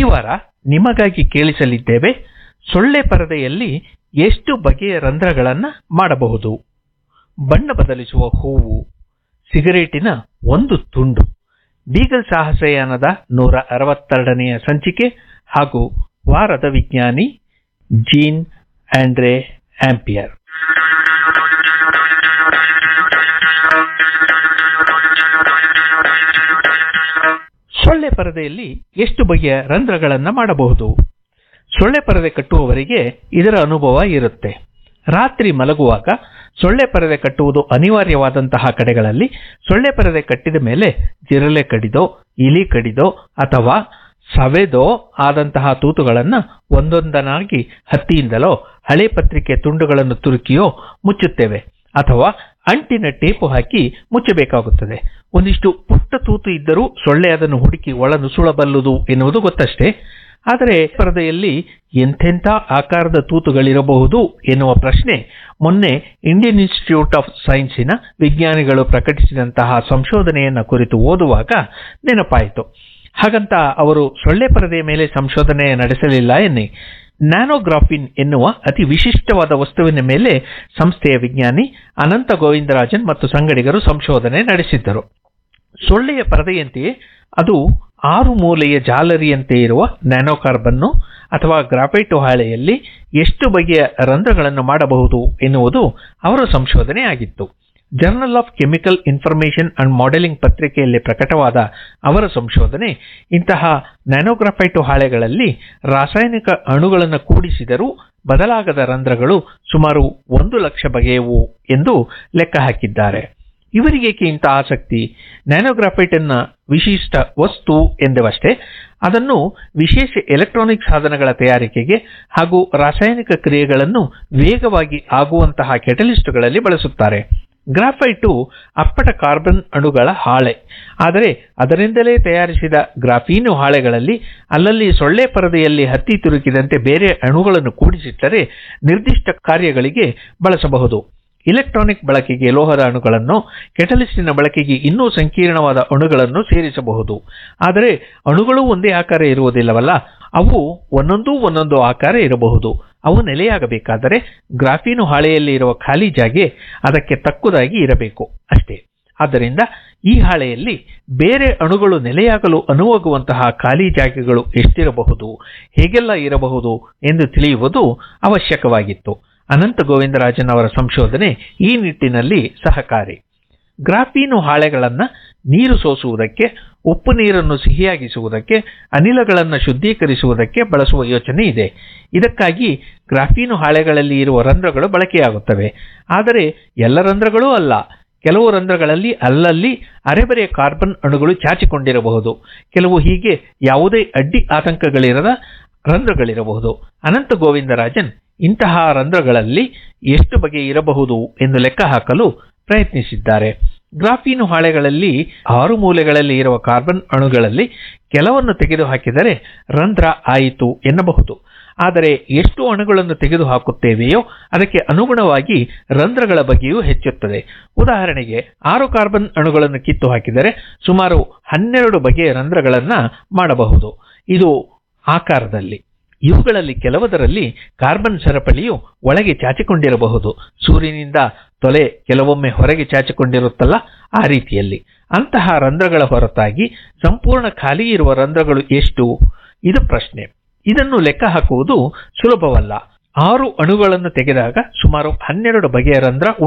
ವಾರ ನಿಮಗಾಗಿ ಕೇಳಿಸಲಿದ್ದೇವೆ ಸೊಳ್ಳೆ ಪರದೆಯಲ್ಲಿ ಎಷ್ಟು ಬಗೆಯ ರಂಧ್ರಗಳನ್ನು ಮಾಡಬಹುದು ಬಣ್ಣ ಬದಲಿಸುವ ಹೂವು ಸಿಗರೇಟಿನ ಒಂದು ತುಂಡು ಬೀಗಲ್ ಸಾಹಸಯಾನದ ನೂರ ಅರವತ್ತೆರಡನೆಯ ಸಂಚಿಕೆ ಹಾಗೂ ವಾರದ ವಿಜ್ಞಾನಿ ಜೀನ್ ಆಂಡ್ರೆ ಆಂಪಿಯರ್ ಸೊಳ್ಳೆ ಪರದೆಯಲ್ಲಿ ಎಷ್ಟು ಬಗೆಯ ರಂಧ್ರಗಳನ್ನು ಮಾಡಬಹುದು ಸೊಳ್ಳೆ ಪರದೆ ಕಟ್ಟುವವರಿಗೆ ಇದರ ಅನುಭವ ಇರುತ್ತೆ ರಾತ್ರಿ ಮಲಗುವಾಗ ಸೊಳ್ಳೆ ಪರದೆ ಕಟ್ಟುವುದು ಅನಿವಾರ್ಯವಾದಂತಹ ಕಡೆಗಳಲ್ಲಿ ಸೊಳ್ಳೆ ಪರದೆ ಕಟ್ಟಿದ ಮೇಲೆ ಜಿರಲೆ ಕಡಿದೋ ಇಲಿ ಕಡಿದೋ ಅಥವಾ ಸವೆದೋ ಆದಂತಹ ತೂತುಗಳನ್ನು ಒಂದೊಂದನಾಗಿ ಹತ್ತಿಯಿಂದಲೋ ಹಳೆ ಪತ್ರಿಕೆ ತುಂಡುಗಳನ್ನು ತುರುಕಿಯೋ ಮುಚ್ಚುತ್ತೇವೆ ಅಥವಾ ಅಂಟಿನ ಟೇಪು ಹಾಕಿ ಮುಚ್ಚಬೇಕಾಗುತ್ತದೆ ಒಂದಿಷ್ಟು ಪುಟ್ಟ ತೂತು ಇದ್ದರೂ ಸೊಳ್ಳೆ ಅದನ್ನು ಹುಡುಕಿ ಒಳ ನುಸುಳಬಲ್ಲುದು ಎನ್ನುವುದು ಗೊತ್ತಷ್ಟೇ ಆದರೆ ಪರದೆಯಲ್ಲಿ ಎಂಥೆಂಥ ಆಕಾರದ ತೂತುಗಳಿರಬಹುದು ಎನ್ನುವ ಪ್ರಶ್ನೆ ಮೊನ್ನೆ ಇಂಡಿಯನ್ ಇನ್ಸ್ಟಿಟ್ಯೂಟ್ ಆಫ್ ಸೈನ್ಸಿನ ವಿಜ್ಞಾನಿಗಳು ಪ್ರಕಟಿಸಿದಂತಹ ಸಂಶೋಧನೆಯನ್ನು ಕುರಿತು ಓದುವಾಗ ನೆನಪಾಯಿತು ಹಾಗಂತ ಅವರು ಸೊಳ್ಳೆ ಪರದೆಯ ಮೇಲೆ ಸಂಶೋಧನೆ ನಡೆಸಲಿಲ್ಲ ಎನ್ನಿ ನ್ಯಾನೋಗ್ರಾಫಿನ್ ಎನ್ನುವ ಅತಿ ವಿಶಿಷ್ಟವಾದ ವಸ್ತುವಿನ ಮೇಲೆ ಸಂಸ್ಥೆಯ ವಿಜ್ಞಾನಿ ಅನಂತ ಗೋವಿಂದರಾಜನ್ ಮತ್ತು ಸಂಗಡಿಗರು ಸಂಶೋಧನೆ ನಡೆಸಿದ್ದರು ಸೊಳ್ಳೆಯ ಪರದೆಯಂತೆಯೇ ಅದು ಆರು ಮೂಲೆಯ ಜಾಲರಿಯಂತೆ ಇರುವ ನ್ಯಾನೋಕಾರ್ಬನ್ನು ಅಥವಾ ಗ್ರಾಫೈಟು ಹಾಳೆಯಲ್ಲಿ ಎಷ್ಟು ಬಗೆಯ ರಂಧ್ರಗಳನ್ನು ಮಾಡಬಹುದು ಎನ್ನುವುದು ಅವರ ಸಂಶೋಧನೆ ಆಗಿತ್ತು Journal of Chemical Information and Modeling ಪತ್ರಿಕೆಯಲ್ಲಿ ಪ್ರಕಟವಾದ ಅವರ ಸಂಶೋಧನೆ ಇಂತಹ ನ್ಯಾನೋಗ್ರಾಫೈಟು ಹಾಳೆಗಳಲ್ಲಿ ರಾಸಾಯನಿಕ ಅಣುಗಳನ್ನು ಕೂಡಿಸಿದರೂ ಬದಲಾಗದ ರಂಧ್ರಗಳು ಸುಮಾರು ಒಂದು ಲಕ್ಷ ಬಗೆಯವು ಎಂದು ಲೆಕ್ಕ ಹಾಕಿದ್ದಾರೆ ಇವರಿಗೇಕೆ ಇಂಥ ಆಸಕ್ತಿ ನ್ಯಾನೋಗ್ರಾಫೈಟ್ ಅನ್ನ ವಿಶಿಷ್ಟ ವಸ್ತು ಎಂದವಷ್ಟೇ ಅದನ್ನು ವಿಶೇಷ ಎಲೆಕ್ಟ್ರಾನಿಕ್ ಸಾಧನಗಳ ತಯಾರಿಕೆಗೆ ಹಾಗೂ ರಾಸಾಯನಿಕ ಕ್ರಿಯೆಗಳನ್ನು ವೇಗವಾಗಿ ಆಗುವಂತಹ ಕೆಟಲಿಸ್ಟ್ಗಳಲ್ಲಿ ಬಳಸುತ್ತಾರೆ ಗ್ರಾಫೈಟು ಅಪ್ಪಟ ಕಾರ್ಬನ್ ಅಣುಗಳ ಹಾಳೆ ಆದರೆ ಅದರಿಂದಲೇ ತಯಾರಿಸಿದ ಗ್ರಾಫೀನು ಹಾಳೆಗಳಲ್ಲಿ ಅಲ್ಲಲ್ಲಿ ಸೊಳ್ಳೆ ಪರದೆಯಲ್ಲಿ ಹತ್ತಿ ತುರುಕಿದಂತೆ ಬೇರೆ ಅಣುಗಳನ್ನು ಕೂಡಿಸಿಟ್ಟರೆ ನಿರ್ದಿಷ್ಟ ಕಾರ್ಯಗಳಿಗೆ ಬಳಸಬಹುದು ಇಲೆಕ್ಟ್ರಾನಿಕ್ ಬಳಕೆಗೆ ಲೋಹದ ಅಣುಗಳನ್ನು ಕೆಟಲಿಸ್ಟಿನ ಬಳಕೆಗೆ ಇನ್ನೂ ಸಂಕೀರ್ಣವಾದ ಅಣುಗಳನ್ನು ಸೇರಿಸಬಹುದು ಆದರೆ ಅಣುಗಳು ಒಂದೇ ಆಕಾರ ಇರುವುದಿಲ್ಲವಲ್ಲ ಅವು ಒಂದೊಂದೂ ಒಂದೊಂದು ಆಕಾರ ಇರಬಹುದು ಅವು ನೆಲೆಯಾಗಬೇಕಾದರೆ ಗ್ರಾಫೀನು ಹಾಳೆಯಲ್ಲಿ ಇರುವ ಖಾಲಿ ಜಾಗೆ ಅದಕ್ಕೆ ತಕ್ಕುದಾಗಿ ಇರಬೇಕು ಅಷ್ಟೇ ಆದ್ದರಿಂದ ಈ ಹಾಳೆಯಲ್ಲಿ ಬೇರೆ ಅಣುಗಳು ನೆಲೆಯಾಗಲು ಅನುವಾಗುವಂತಹ ಖಾಲಿ ಜಾಗೆಗಳು ಎಷ್ಟಿರಬಹುದು ಹೇಗೆಲ್ಲ ಇರಬಹುದು ಎಂದು ತಿಳಿಯುವುದು ಅವಶ್ಯಕವಾಗಿತ್ತು ಅನಂತ ಗೋವಿಂದರಾಜನ್ ಅವರ ಸಂಶೋಧನೆ ಈ ನಿಟ್ಟಿನಲ್ಲಿ ಸಹಕಾರಿ ಗ್ರಾಫೀನು ಹಾಳೆಗಳನ್ನು ನೀರು ಸೋಸುವುದಕ್ಕೆ ಉಪ್ಪು ನೀರನ್ನು ಸಿಹಿಯಾಗಿಸುವುದಕ್ಕೆ ಅನಿಲಗಳನ್ನು ಶುದ್ಧೀಕರಿಸುವುದಕ್ಕೆ ಬಳಸುವ ಯೋಚನೆ ಇದೆ ಇದಕ್ಕಾಗಿ ಗ್ರಾಫೀನು ಹಾಳೆಗಳಲ್ಲಿ ಇರುವ ರಂಧ್ರಗಳು ಬಳಕೆಯಾಗುತ್ತವೆ ಆದರೆ ಎಲ್ಲ ರಂಧ್ರಗಳೂ ಅಲ್ಲ ಕೆಲವು ರಂಧ್ರಗಳಲ್ಲಿ ಅಲ್ಲಲ್ಲಿ ಅರೆಬರೆಯ ಕಾರ್ಬನ್ ಅಣುಗಳು ಚಾಚಿಕೊಂಡಿರಬಹುದು ಕೆಲವು ಹೀಗೆ ಯಾವುದೇ ಅಡ್ಡಿ ಆತಂಕಗಳಿರದ ರಂಧ್ರಗಳಿರಬಹುದು ಅನಂತ ಗೋವಿಂದರಾಜನ್ ಇಂತಹ ರಂಧ್ರಗಳಲ್ಲಿ ಎಷ್ಟು ಬಗೆ ಇರಬಹುದು ಎಂದು ಲೆಕ್ಕ ಹಾಕಲು ಪ್ರಯತ್ನಿಸಿದ್ದಾರೆ ಗ್ರಾಫೀನು ಹಾಳೆಗಳಲ್ಲಿ ಆರು ಮೂಲೆಗಳಲ್ಲಿ ಇರುವ ಕಾರ್ಬನ್ ಅಣುಗಳಲ್ಲಿ ಕೆಲವನ್ನು ತೆಗೆದುಹಾಕಿದರೆ ರಂಧ್ರ ಆಯಿತು ಎನ್ನಬಹುದು ಆದರೆ ಎಷ್ಟು ಅಣುಗಳನ್ನು ತೆಗೆದುಹಾಕುತ್ತೇವೆಯೋ ಅದಕ್ಕೆ ಅನುಗುಣವಾಗಿ ರಂಧ್ರಗಳ ಬಗ್ಗೆಯೂ ಹೆಚ್ಚುತ್ತದೆ ಉದಾಹರಣೆಗೆ ಆರು ಕಾರ್ಬನ್ ಅಣುಗಳನ್ನು ಕಿತ್ತು ಹಾಕಿದರೆ ಸುಮಾರು ಹನ್ನೆರಡು ಬಗೆಯ ರಂಧ್ರಗಳನ್ನು ಮಾಡಬಹುದು ಇದು ಆಕಾರದಲ್ಲಿ ಇವುಗಳಲ್ಲಿ ಕೆಲವದರಲ್ಲಿ ಕಾರ್ಬನ್ ಸರಪಳಿಯು ಒಳಗೆ ಚಾಚಿಕೊಂಡಿರಬಹುದು ಸೂರ್ಯನಿಂದ ತೊಲೆ ಕೆಲವೊಮ್ಮೆ ಹೊರಗೆ ಚಾಚಿಕೊಂಡಿರುತ್ತಲ್ಲ ಆ ರೀತಿಯಲ್ಲಿ ಅಂತಹ ರಂಧ್ರಗಳ ಹೊರತಾಗಿ ಸಂಪೂರ್ಣ ಖಾಲಿ ಇರುವ ರಂಧ್ರಗಳು ಎಷ್ಟು ಇದು ಪ್ರಶ್ನೆ ಇದನ್ನು ಲೆಕ್ಕ ಹಾಕುವುದು ಸುಲಭವಲ್ಲ ಆರು ಅಣುಗಳನ್ನು ತೆಗೆದಾಗ ಸುಮಾರು ಹನ್ನೆರಡು ಬಗೆಯ ರಂಧ್ರ